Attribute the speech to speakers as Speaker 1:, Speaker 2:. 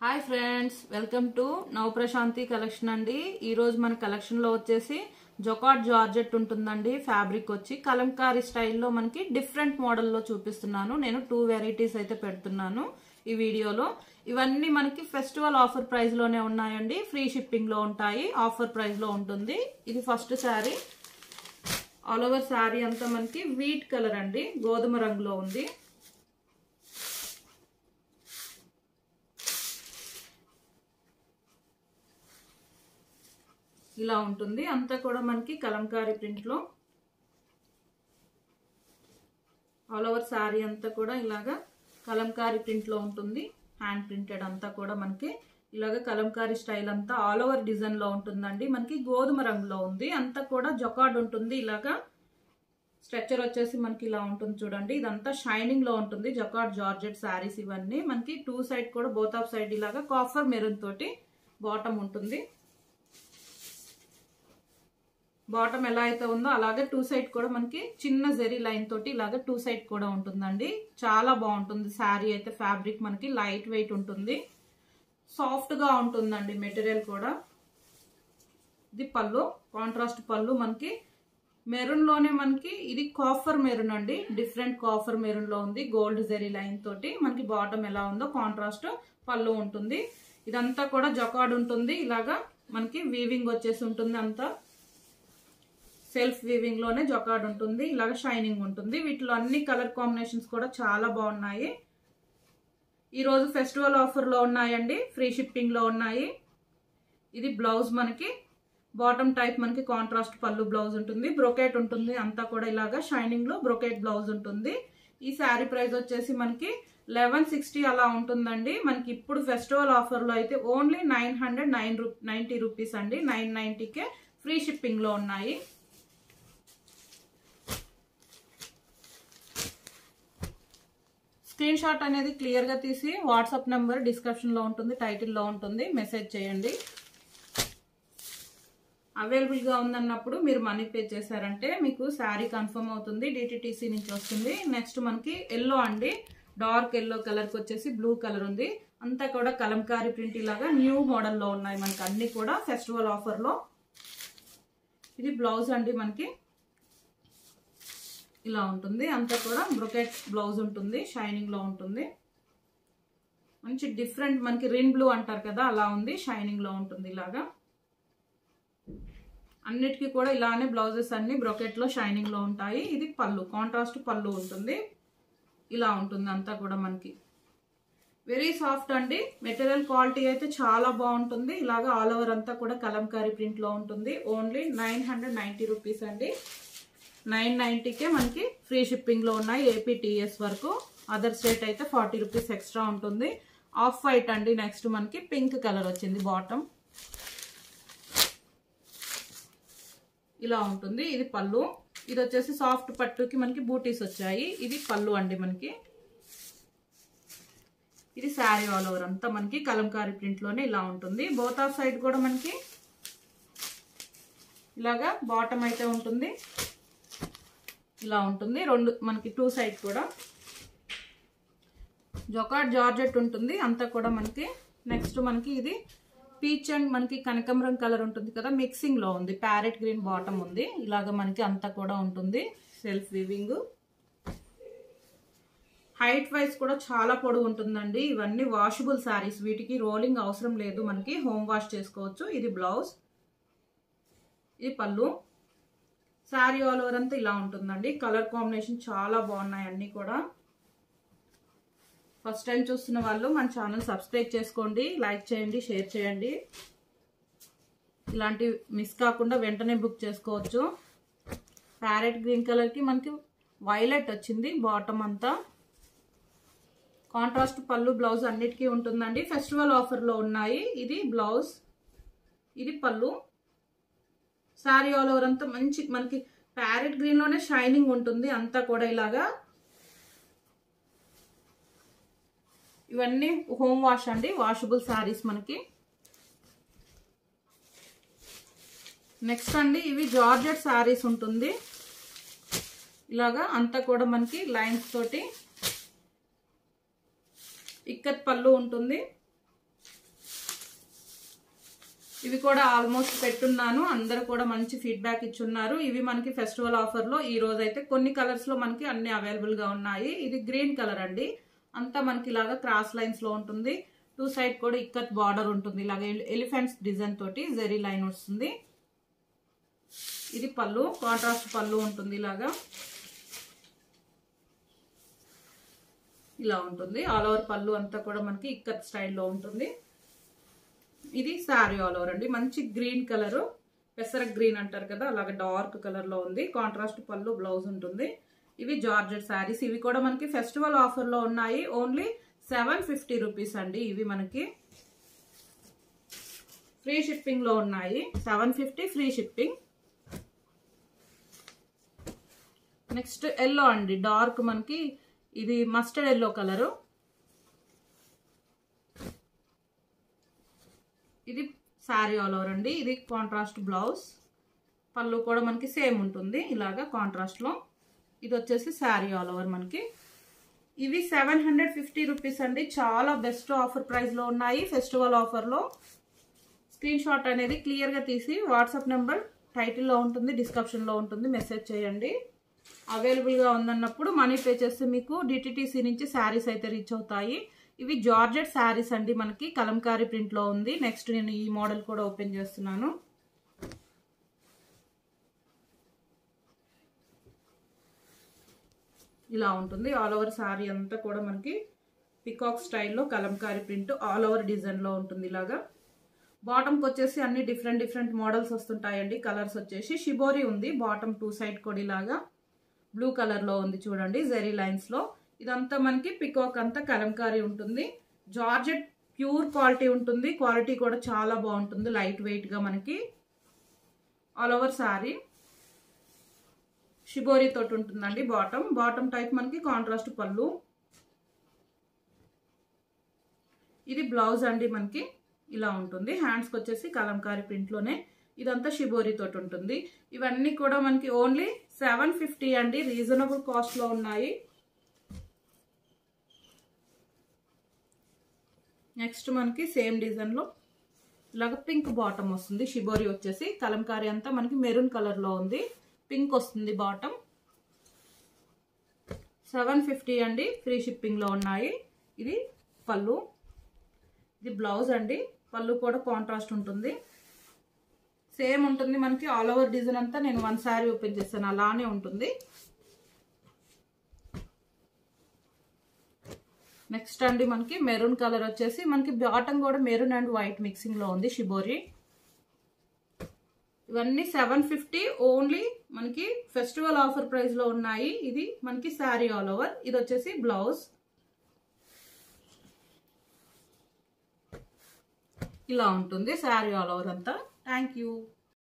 Speaker 1: hi friends welcome to నవ Prashanti collection అండి ఈ రోజు మన కలెక్షన్ లో వచ్చేసి జొకాట్ జార్జెట్ ఉంటుందండి ఫ్యాబ్రిక్ వచ్చి కలంకారీ స్టైల్లో మనకి డిఫరెంట్ మోడల్లో చూపిస్తున్నాను నేను టూ వెరైటీస్ అయితే పెడుతున్నాను ఈ వీడియోలో ఇవన్నీ మనకి ఫెస్టివల్ ఆఫర్ ప్రైస్ లోనే ఉన్నాయండి ఫ్రీ షిప్పింగ్ లో ఉంటాయి ఆఫర్ ప్రైస్ లో ఉంటుంది ఇది first sari all over sari అంతా మనకి వీట్ కలర్ అండి గోధుమ రంగులో ఉంది ఇలా ఉంటుంది అంతా కూడా మనకి కలంకారీ ప్రింట్ లో ఆల్ ఓవర్ శారీ అంతా కూడా ఇలాగా కలంకారీ ప్రింట్ లో ఉంటుంది హ్యాండ్ ప్రింటెడ్ అంతా కూడా మనకి ఇలాగ కలంకారీ స్టైల్ అంతా ఆల్ ఓవర్ డిజైన్ లో ఉంటుందండి మనకి గోధుమ రంగులో ఉంది అంతా కూడా జొకాడ్ ఉంటుంది ఇలాగా స్ట్రక్చర్ వచ్చేసి మనకి ఇలా ఉంటుంది చూడండి ఇదంతా షైనింగ్ లో ఉంటుంది జొకాడ్ జార్జెట్ శారీస్ ఇవన్నీ మనకి టూ సైడ్ కూడా బోత్ ఆఫ్ సైడ్ ఇలాగా కాఫర్ మెరూన్ తోటి బాటమ్ ఉంటుంది బాటమ్ ఎలా అయితే ఉందో అలాగే టూ సైడ్ కూడా మనకి చిన్న జెరీ లైన్ తోటి ఇలాగ టూ సైడ్ కూడా ఉంటుందండి చాలా బాగుంటుంది శారీ అయితే ఫ్యాబ్రిక్ మనకి లైట్ వెయిట్ ఉంటుంది సాఫ్ట్ గా ఉంటుందండి మెటీరియల్ కూడా ఇది పళ్ళు కాంట్రాస్ట్ పళ్ళు మనకి మెరూన్ లోనే మనకి ఇది కాఫర్ మెరూన్ అండి డిఫరెంట్ కాఫర్ మెరూన్ లో ఉంది గోల్డ్ జెరీ లైన్ తోటి మనకి బాటమ్ ఎలా ఉందో కాంట్రాస్ట్ పళ్ళు ఉంటుంది ఇదంతా కూడా జొకాడ్ ఉంటుంది ఇలాగా మనకి వీవింగ్ వచ్చేసి ఉంటుంది అంతా సెల్ఫ్ వీవింగ్ లోనే జొకాడ్ ఉంటుంది ఇలాగ షైనింగ్ ఉంటుంది వీటిలో అన్ని కలర్ కాంబినేషన్స్ కూడా చాలా బాగున్నాయి ఈరోజు ఫెస్టివల్ ఆఫర్లో ఉన్నాయండి ఫ్రీ షిప్పింగ్లో ఉన్నాయి ఇది బ్లౌజ్ మనకి బాటమ్ టైప్ మనకి కాంట్రాస్ట్ పళ్ళు బ్లౌజ్ ఉంటుంది బ్రొకెట్ ఉంటుంది అంతా కూడా ఇలాగా షైనింగ్ లో బ్రొకెట్ బ్లౌజ్ ఉంటుంది ఈ శారీ ప్రైస్ వచ్చేసి మనకి లెవెన్ సిక్స్టీ అలా ఉంటుందండి మనకి ఇప్పుడు ఫెస్టివల్ ఆఫర్లో అయితే ఓన్లీ నైన్ హండ్రెడ్ నైన్ రూ నైంటీ రూపీస్ అండి నైన్ నైంటీకే ఫ్రీ షిప్పింగ్లో ఉన్నాయి స్క్రీన్ షాట్ అనేది క్లియర్గా తీసి వాట్సాప్ నెంబర్ డిస్క్రిప్షన్లో ఉంటుంది టైటిల్లో ఉంటుంది మెసేజ్ చేయండి అవైలబుల్గా ఉందన్నప్పుడు మీరు మనీ పే చేశారంటే మీకు శారీ కన్ఫర్మ్ అవుతుంది డిటిటీసీ నుంచి వస్తుంది నెక్స్ట్ మనకి ఎల్లో అండి డార్క్ ఎల్లో కలర్కి వచ్చేసి బ్లూ కలర్ ఉంది అంతా కూడా కలంకారీ ప్రింట్ ఇలాగా న్యూ మోడల్లో ఉన్నాయి మనకి అన్ని కూడా ఫెస్టివల్ ఆఫర్లో ఇది బ్లౌజ్ అండి మనకి ఇలా ఉంటుంది అంతా కూడా బ్రొకెట్ బ్లౌజ్ ఉంటుంది షైనింగ్ లో ఉంటుంది మంచి డిఫరెంట్ మనకి రిన్ బ్లూ అంటారు కదా అలా ఉంది షైనింగ్ లో ఉంటుంది ఇలాగా అన్నిటికీ కూడా ఇలానే బ్లౌజెస్ అన్ని బ్రొకెట్ లో షైనింగ్ లో ఉంటాయి ఇది పళ్ళు కాంట్రాస్ట్ పళ్ళు ఉంటుంది ఇలా ఉంటుంది అంతా కూడా మనకి వెరీ సాఫ్ట్ అండి మెటీరియల్ క్వాలిటీ అయితే చాలా బాగుంటుంది ఇలాగా ఆల్ ఓవర్ అంతా కూడా కలంకారీ ప్రింట్ లో ఉంటుంది only nine hundred ninety rupees అండి నైన్ నైంటీకే మనకి ఫ్రీ షిప్పింగ్లో ఉన్నాయి ఏపీటీఎస్ వరకు అదర్ స్టేట్ అయితే ఫార్టీ రూపీస్ ఎక్స్ట్రా ఉంటుంది ఆఫ్ వైట్ అండి నెక్స్ట్ మనకి పింక్ కలర్ వచ్చింది బాటమ్ ఇలా ఉంటుంది ఇది పళ్ళు ఇది వచ్చేసి సాఫ్ట్ పట్టుకి మనకి బూటీస్ వచ్చాయి ఇది పళ్ళు అండి మనకి ఇది శారీ ఆల్ ఓవర్ అంతా మనకి కలంకారీ ప్రింట్లోనే ఇలా ఉంటుంది బోత్ ఆఫ్ సైడ్ కూడా మనకి ఇలాగా బాటమ్ అయితే ఉంటుంది ఇలా ఉంటుంది రెండు మనకి టూ సైడ్ కూడా జొకాట్ జార్జెట్ ఉంటుంది అంతా కూడా మనకి నెక్స్ట్ మనకి ఇది పీచ్ అండ్ మనకి కనకమరం కలర్ ఉంటుంది కదా మిక్సింగ్ లో ఉంది ప్యారెట్ గ్రీన్ బాటమ్ ఉంది ఇలాగ మనకి అంతా కూడా ఉంటుంది సెల్ఫ్ వివింగ్ హైట్ వైజ్ కూడా చాలా పొడవు ఉంటుందండి ఇవన్నీ వాషబుల్ శారీస్ వీటికి రోలింగ్ అవసరం లేదు మనకి హోమ్ వాష్ చేసుకోవచ్చు ఇది బ్లౌజ్ ఇది పళ్ళు శారీ ఆల్ ఓవర్ అంతా ఇలా ఉంటుందండి కలర్ కాంబినేషన్ చాలా బాగున్నాయి అన్నీ కూడా ఫస్ట్ టైం చూస్తున్న వాళ్ళు మన ఛానల్ సబ్స్క్రైబ్ చేసుకోండి లైక్ చేయండి షేర్ చేయండి ఇలాంటి మిస్ కాకుండా వెంటనే బుక్ చేసుకోవచ్చు ప్యారెట్ గ్రీన్ కలర్కి మనకి వైలెట్ వచ్చింది బాటమ్ అంతా కాంట్రాస్ట్ పళ్ళు బ్లౌజ్ అన్నిటికీ ఉంటుందండి ఫెస్టివల్ ఆఫర్లో ఉన్నాయి ఇది బ్లౌజ్ ఇది పళ్ళు శారీ ఆల్ ఓవర్ అంతా మంచి మనకి ప్యారెట్ గ్రీన్ లోనే షైనింగ్ ఉంటుంది అంతా కూడా ఇలాగా ఇవన్నీ హోమ్ వాష్ అండి వాషబుల్ శారీస్ మనకి నెక్స్ట్ అండి ఇవి జార్జెట్ శారీస్ ఉంటుంది ఇలాగా అంతా కూడా మనకి లైన్స్ తోటి ఇక్కత్ పళ్ళు ఉంటుంది ఇవి కూడా ఆల్మోస్ట్ పెట్టున్నాను అందరు కూడా మంచి ఫీడ్బ్యాక్ ఇచ్చున్నారు ఇవి మనకి ఫెస్టివల్ ఆఫర్లో ఈ రోజు అయితే కొన్ని కలర్స్లో మనకి అన్ని అవైలబుల్గా ఉన్నాయి ఇది గ్రీన్ కలర్ అండి అంతా మనకి ఇలాగా క్రాస్ లైన్స్లో ఉంటుంది టూ సైడ్ కూడా ఇక్కత్ బార్డర్ ఉంటుంది ఇలాగ ఎలిఫెంట్స్ డిజైన్ తోటి జెరీ లైన్ వస్తుంది ఇది పళ్ళు కాంట్రాస్ట్ పళ్ళు ఉంటుంది ఇలాగా ఇలా ఉంటుంది ఆల్ ఓవర్ పళ్ళు అంతా కూడా మనకి ఇక్కత్ స్టైల్లో ఉంటుంది ఇది శారీ ఆల్ ఓవర్ అండి మంచి గ్రీన్ కలర్ పెసర గ్రీన్ అంటారు కదా అలాగే డార్క్ కలర్ లో ఉంది కాంట్రాస్ట్ పళ్ళు బ్లౌజ్ ఉంటుంది ఇవి జార్జెట్ శారీస్ ఇవి కూడా మనకి ఫెస్టివల్ ఆఫర్ లో ఉన్నాయి ఓన్లీ సెవెన్ ఫిఫ్టీ రూపీస్ అండి ఇవి మనకి ఫ్రీ షిప్పింగ్ లో ఉన్నాయి seven fifty free shipping next yellow అండి డార్క్ మనకి ఇది మస్టర్డ్ ఎల్లో కలరు ఇది శారీ ఆల్ ఓవర్ అండి ఇది కాంట్రాస్ట్ బ్లౌజ్ పళ్ళు కూడా మనకి సేమ్ ఉంటుంది ఇలాగా కాంట్రాస్ట్లో ఇది వచ్చేసి శారీ ఆల్ ఓవర్ మనకి ఇవి సెవెన్ హండ్రెడ్ ఫిఫ్టీ రూపీస్ అండి చాలా బెస్ట్ ఆఫర్ ప్రైస్లో ఉన్నాయి ఫెస్టివల్ ఆఫర్లో స్క్రీన్ షాట్ అనేది క్లియర్గా తీసి వాట్సాప్ నెంబర్ టైటిల్లో ఉంటుంది డిస్క్రిప్షన్లో ఉంటుంది మెసేజ్ చేయండి అవైలబుల్గా ఉందన్నప్పుడు మనీ పే చేస్తే మీకు డిటిటీసీ నుంచి శారీస్ అయితే రీచ్ అవుతాయి ఇవి జార్జెట్ శారీస్ అండి మనకి కలంకారీ ప్రింట్లో ఉంది నెక్స్ట్ నేను ఈ మోడల్ కూడా ఓపెన్ చేస్తున్నాను ఇలా ఉంటుంది ఆల్ ఓవర్ శారీ అంతా కూడా మనకి పికాక్ స్టైల్లో కలంకారీ ప్రింట్ ఆల్ ఓవర్ డిజైన్లో ఉంటుంది ఇలాగా బాటమ్కి వచ్చేసి అన్ని డిఫరెంట్ డిఫరెంట్ మోడల్స్ వస్తుంటాయండి కలర్స్ వచ్చేసి షిబోరి ఉంది బాటమ్ టూ సైడ్ కూడా ఇలాగా బ్లూ కలర్లో ఉంది చూడండి జెరీ లైన్స్లో ఇదంతా మనకి పికాక్ అంతా కలంకారీ ఉంటుంది జార్జెట్ ప్యూర్ క్వాలిటీ ఉంటుంది క్వాలిటీ కూడా చాలా బాగుంటుంది లైట్ వెయిట్గా మనకి ఆల్ ఓవర్ శారీ షిబోరి తోటి ఉంటుందండి బాటమ్ బాటమ్ టైప్ మనకి కాంట్రాస్ట్ పళ్ళు ఇది బ్లౌజ్ అండి మనకి ఇలా ఉంటుంది హ్యాండ్స్కి వచ్చేసి కలంకారీ ప్రింట్లోనే ఇదంతా షిబోరి తోటి ఉంటుంది ఇవన్నీ కూడా మనకి ఓన్లీ సెవెన్ ఫిఫ్టీ అండి రీజనబుల్ కాస్ట్లో ఉన్నాయి నెక్స్ట్ మనకి సేమ్ డిజైన్లో ఇలాగ పింక్ బాటమ్ వస్తుంది షిబోరి వచ్చేసి కలంకారీ అంతా మనకి మెరూన్ కలర్లో ఉంది పింక్ వస్తుంది బాటమ్ సెవెన్ ఫిఫ్టీ అండి ఫ్రీ షిప్పింగ్లో ఉన్నాయి ఇది పళ్ళు ఇది బ్లౌజ్ అండి పళ్ళు కూడా కాంట్రాస్ట్ ఉంటుంది సేమ్ ఉంటుంది మనకి ఆల్ ఓవర్ డిజైన్ అంతా నేను వన్ శారీ ఓపెన్ చేస్తాను అలానే ఉంటుంది నెక్స్ట్ అండి మనకి మెరూన్ కలర్ వచ్చేసి మనకి బాటమ్ కూడా మెరూన్ అండ్ వైట్ మిక్సింగ్ లో ఉంది షిబోరి ఇవన్నీ సెవెన్ ఫిఫ్టీ ఓన్లీ మనకి ఫెస్టివల్ ఆఫర్ ప్రైస్ లో ఉన్నాయి ఇది మనకి శారీ ఆల్ ఓవర్ ఇది వచ్చేసి బ్లౌజ్ ఇలా ఉంటుంది శారీ ఆల్ ఓవర్ అంతా థ్యాంక్ యూ